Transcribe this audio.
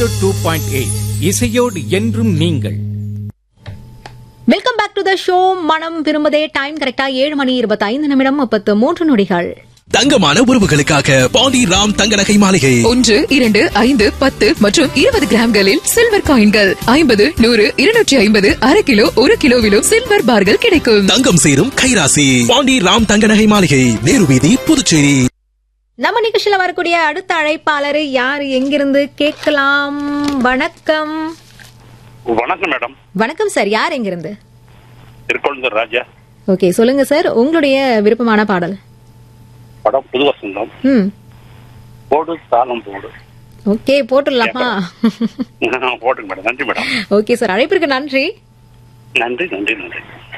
zero two point eight இசையோடு என்றும் நீங்கள் welcome back to the show மனம் விரும்புதே டைம் கரெக்டா ஏழு மணி இருபத்தி ஐந்து நிமிடம் முப்பத்து மூன்று நொடிகள் தங்கமான உறவுகளுக்காக பாண்டி ராம் தங்க நகை மாளிகை ஒன்று இரண்டு ஐந்து பத்து மற்றும் இருபது கிராம்களில் சில்வர் காயின்கள் ஐம்பது நூறு இருநூற்றி ஐம்பது அரை கிலோ ஒரு கிலோவிலும் சில்வர் பார்கள் கிடைக்கும் தங்கம் சேரும் கைராசி பாண்டி ராம் தங்க நகை மாளிகை நேரு வீதி புதுச்சேரி நம்ம நிகழ்ச்சியில வரக்கூடிய அடுத்த அழைப்பாளர் யார் எங்கிருந்து கேட்கலாம் வணக்கம் வணக்கம் மேடம் வணக்கம் சார் யார் எங்கிருந்து திருக்கொழுந்தூர் ராஜா ஓகே சொல்லுங்க சார் உங்களுடைய விருப்பமான பாடல் படம் புது வசந்தம் ம் போடு தாளம் போடு ஓகே போட்டுடலாமா போட்டுங்க மேடம் நன்றி மேடம் ஓகே சார் அழைப்பிற்கு நன்றி நன்றி நன்றி நன்றி